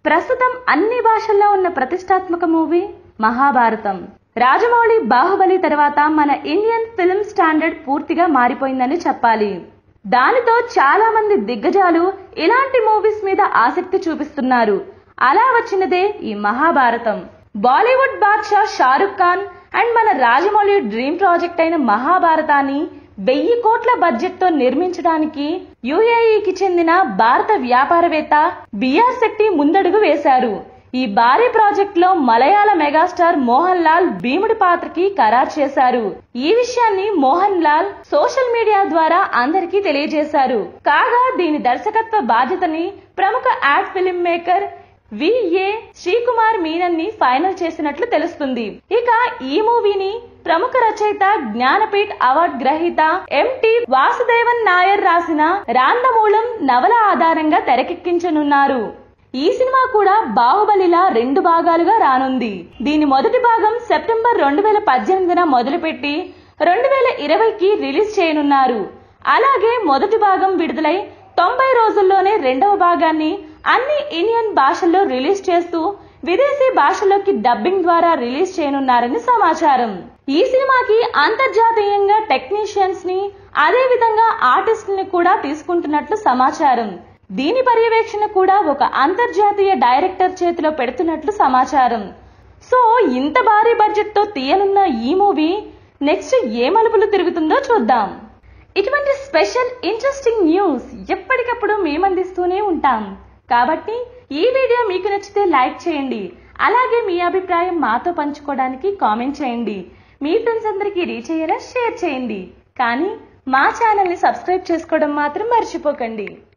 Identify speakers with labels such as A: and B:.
A: ప్రస్తుతం అన్ని భాషల్లో ఉన్న ప్రతిష్టాత్మక మూవీ మహాభారతం రాజమౌళి బాహుబలి తర్వాత మన ఇండియన్ ఫిల్మ్ స్టాండర్డ్ పూర్తిగా మారిపోయిందని చెప్పాలి దానితో చాలా మంది దిగ్గజాలు ఇలాంటి మూవీస్ మీద ఆసక్తి చూపిస్తున్నారు అలా వచ్చినదే ఈ మహాభారతం బాలీవుడ్ బాద్షా షారుఖ్ ఖాన్ అండ్ మన రాజమౌళి డ్రీమ్ ప్రాజెక్ట్ అయిన మహాభారతాన్ని వెయ్యి కోట్ల బడ్జెట్ తో నిర్మించడానికి యుఏఈకి చెందిన భారత వ్యాపారవేత్త బిఆర్ శెట్టి ముందడుగు వేశారు ఈ భారీ ప్రాజెక్ట్ లో మలయాళ మెగాస్టార్ మోహన్ లాల్ భీముడి పాత్రకి ఖరారు చేశారు ఈ విషయాన్ని మోహన్ లాల్ సోషల్ మీడియా ద్వారా అందరికీ తెలియజేశారు కాగా దీని దర్శకత్వ బాధ్యతని ప్రముఖ ad film maker VA Shrikumar మీనన్ని ఫైనల్ చేసినట్లు తెలుస్తుంది ఇక ఈ మూవీని ప్రముఖ రచయిత జ్ఞానపీఠ్ అవార్డ్ గ్రహీత ఎంటి వాసుదేవన్ నాయర్ రాసిన రాందమూలం నవల ఆధారంగా తెరకెక్కించనున్నారు ఈ సినిమా కూడా బాహుబలిలా రెండు భాగాలుగా రానుంది దీని మొదటి భాగం సెప్టెంబర్ రెండు వేల పద్దెనిమిదిన మొదలుపెట్టి రెండు వేల ఇరవైకి రిలీజ్ చేయనున్నారు అలాగే మొదటి భాగం విడుదలై తొంభై రోజుల్లోనే రెండవ భాగాన్ని అన్ని ఇండియన్ భాషల్లో రిలీజ్ చేస్తూ విదేశీ భాషల్లోకి డబ్బింగ్ ద్వారా రిలీజ్ చేయనున్నారని సమాచారం ఈ సినిమాకి అంతర్జాతీయంగా టెక్నీషియన్స్ ని అదే విధంగా ఆర్టిస్టుల్ని కూడా తీసుకుంటున్నట్లు సమాచారం దీని పర్యవేక్షణ కూడా ఒక అంతర్జాతీయ డైరెక్టర్ చేతిలో పెడుతున్నట్లు సమాచారం సో ఇంత భారీ బడ్జెట్ తో తీయనున్న ఈ మూవీ నెక్స్ట్ ఏ మలుపులు తిరుగుతుందో చూద్దాం ఇటువంటి స్పెషల్ ఇంట్రెస్టింగ్ న్యూస్ ఎప్పటికప్పుడు మేము అందిస్తూనే ఉంటాం కాబట్టి ఈ వీడియో మీకు నచ్చితే లైక్ చేయండి అలాగే మీ అభిప్రాయం మాతో పంచుకోవడానికి కామెంట్ చేయండి మీ ఫ్రెండ్స్ అందరికీ రీచ్ అయ్యేలా షేర్ చేయండి కానీ మా ఛానల్ని సబ్స్క్రైబ్ చేసుకోవడం మాత్రం మర్చిపోకండి